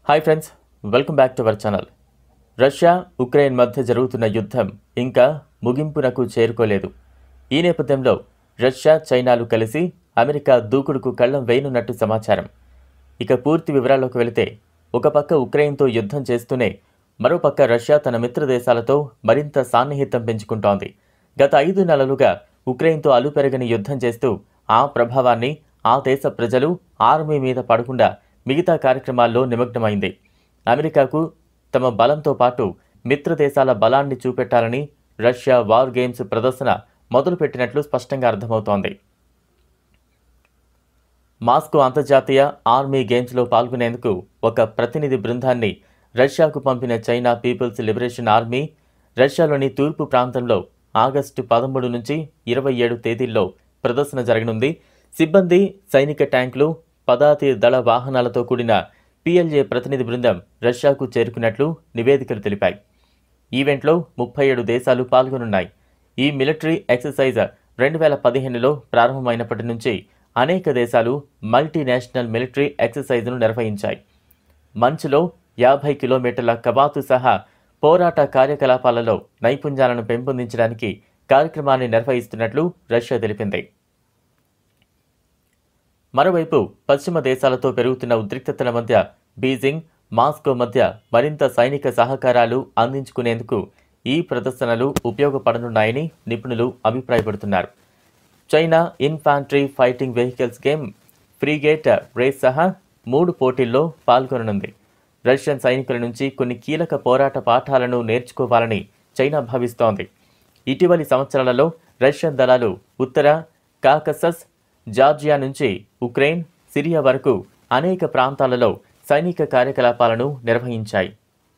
hi friends welcome back to our channel Russia Ukraine మధ్య జరుగుతున్న యుద్ధం ఇంకా ముగింపునకు చేరుకోలేదు ఈ నేపథ్యంలో రష్యా చైనాలు కలిసి అమెరికా దూకుడుకు కళ్ళం వేయనున్నట్టు సమాచారం ఇక పూర్తి వివరాల్లోకి వెళితే ఒక పక్క ఉక్రెయిన్తో యుద్ధం చేస్తూనే మరోపక్క రష్యా తన మిత్ర దేశాలతో మరింత సాన్నిహిత్యం పెంచుకుంటోంది గత ఐదు నెలలుగా ఉక్రెయిన్తో అలుపెరగని యుద్ధం చేస్తూ ఆ ప్రభావాన్ని ఆ దేశ ప్రజలు ఆర్మీ మీద పడకుండా మిగతా కార్యక్రమాల్లో నిమగ్నమైంది అమెరికాకు తమ బలంతో పాటు మిత్ర దేశాల బలాన్ని చూపెట్టాలని రష్యా వార్ గేమ్స్ ప్రదర్శన మొదలుపెట్టినట్లు స్పష్టంగా అర్థమవుతోంది మాస్కో అంతర్జాతీయ ఆర్మీ గేమ్స్లో పాల్గొనేందుకు ఒక ప్రతినిధి బృందాన్ని రష్యాకు పంపిన చైనా పీపుల్స్ లిబరేషన్ ఆర్మీ రష్యాలోని తూర్పు ప్రాంతంలో ఆగస్టు పదమూడు నుంచి ఇరవై ఏడు తేదీల్లో ప్రదర్శన జరగనుంది సిబ్బంది సైనిక ట్యాంకులు పదాతి దళ వాహనాలతో కూడిన పిఎల్జే ప్రతినిధి బృందం రష్యాకు చేరుకున్నట్లు నివేదికలు తెలిపాయి ఈవెంట్లో ముప్పై ఏడు దేశాలు పాల్గొనున్నాయి ఈ మిలిటరీ ఎక్సర్సైజ్ రెండు వేల పదిహేనులో ప్రారంభమైనప్పటి నుంచి అనేక దేశాలు మల్టీనేషనల్ మిలిటరీ ఎక్సర్సైజ్ను నిర్వహించాయి మంచులో యాభై కిలోమీటర్ల కవాతు సహా పోరాట కార్యకలాపాలలో నైపుణ్యాలను పెంపొందించడానికి కార్యక్రమాన్ని నిర్వహిస్తున్నట్లు రష్యా తెలిపింది మరోవైపు పశ్చిమ దేశాలతో పెరుగుతున్న ఉద్రిక్తతల మధ్య బీజింగ్ మాస్కో మధ్య మరింత సైనిక సహకారాలు అందించుకునేందుకు ఈ ప్రదర్శనలు ఉపయోగపడనున్నాయని నిపుణులు అభిప్రాయపడుతున్నారు China infantry fighting vehicles game frigate race సహా మూడు పోటీల్లో పాల్గొననుంది రష్యన్ సైనికుల నుంచి కొన్ని కీలక పోరాట పాఠాలను నేర్చుకోవాలని చైనా భావిస్తోంది ఇటీవలి సంవత్సరాలలో రష్యన్ దళాలు ఉత్తర కాకసస్ జార్జియా నుంచి ఉక్రెయిన్ సిరియా వరకు అనేక ప్రాంతాలలో సైనిక కార్యకలాపాలను నిర్వహించాయి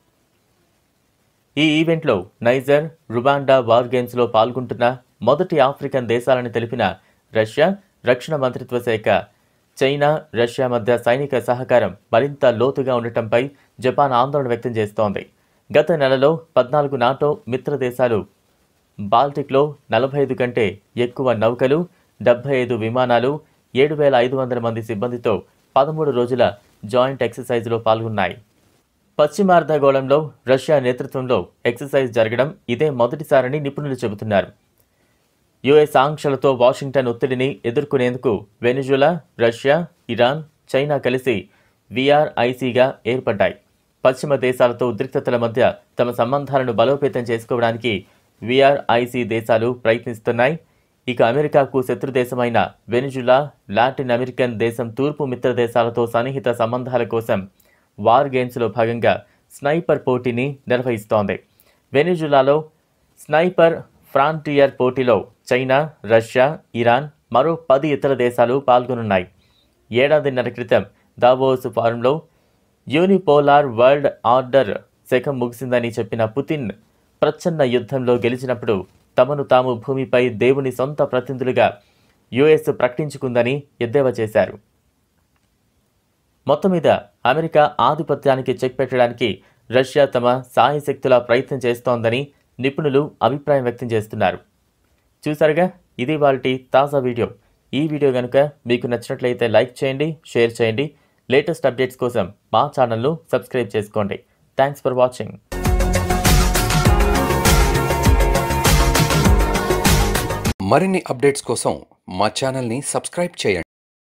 ఈ ఈవెంట్లో నైజర్ రుబాండా వార్ గేమ్స్లో పాల్గొంటున్న మొదటి ఆఫ్రికన్ దేశాలని తెలిపిన రష్యా రక్షణ మంత్రిత్వ శాఖ చైనా రష్యా మధ్య సైనిక సహకారం మరింత లోతుగా ఉండటంపై జపాన్ ఆందోళన వ్యక్తం చేస్తోంది గత నెలలో పద్నాలుగు నాటో మిత్ర దేశాలు బాల్టిక్లో నలభై ఐదు కంటే ఎక్కువ నౌకలు డెబ్బై ఐదు విమానాలు ఏడు వేల ఐదు వందల మంది సిబ్బందితో పదమూడు రోజుల జాయింట్ ఎక్సర్సైజ్లో పాల్గొన్నాయి పశ్చిమార్ధగోళంలో రష్యా నేతృత్వంలో ఎక్సర్సైజ్ జరగడం ఇదే మొదటిసారని నిపుణులు చెబుతున్నారు యుఎస్ ఆంక్షలతో వాషింగ్టన్ ఒత్తిడిని ఎదుర్కొనేందుకు వెనిజులా రష్యా ఇరాన్ చైనా కలిసి విఆర్ఐసిగా ఏర్పడ్డాయి పశ్చిమ దేశాలతో ఉద్రిక్తతల మధ్య తమ సంబంధాలను బలోపేతం చేసుకోవడానికి విఆర్ఐసి దేశాలు ప్రయత్నిస్తున్నాయి ఇక అమెరికాకు శత్రు దేశమైన వెనిజులా లాటిన్ అమెరికన్ దేశం తూర్పు మిత్ర దేశాలతో సన్నిహిత సంబంధాల కోసం వార్ గేమ్స్లో భాగంగా స్నైపర్ పోటీని నిర్వహిస్తోంది వెనిజులాలో స్నైపర్ ఫ్రాంటియర్ పోటీలో చైనా రష్యా ఇరాన్ మరో పది ఇతర దేశాలు పాల్గొనున్నాయి ఏడాదిన్నర క్రితం దావోస్ ఫారంలో యూనిపోలార్ వరల్డ్ ఆర్డర్ శకం ముగిసిందని చెప్పిన పుతిన్ ప్రచ్ఛన్న యుద్ధంలో గెలిచినప్పుడు తమను తాము భూమిపై దేవుని సొంత ప్రతినిధులుగా యుఎస్ ప్రకటించుకుందని ఎద్దేవా చేశారు మొత్తం మీద అమెరికా ఆధిపత్యానికి చెక్ పెట్టడానికి రష్యా తమ సాయశక్తుల ప్రయత్నం చేస్తోందని నిపుణులు అభిప్రాయం వ్యక్తం చేస్తున్నారు చూసారుగా ఇది వాళ్ళ తాజా వీడియో ఈ వీడియో కనుక మీకు నచ్చినట్లయితే లైక్ చేయండి షేర్ చేయండి లేటెస్ట్ అప్డేట్స్ కోసం మా ఛానల్ను సబ్స్క్రైబ్ చేసుకోండి థ్యాంక్స్ ఫర్ వాచింగ్ మరిన్ని అప్డేట్స్ కోసం మా ఛానల్ని సబ్స్క్రైబ్ చేయండి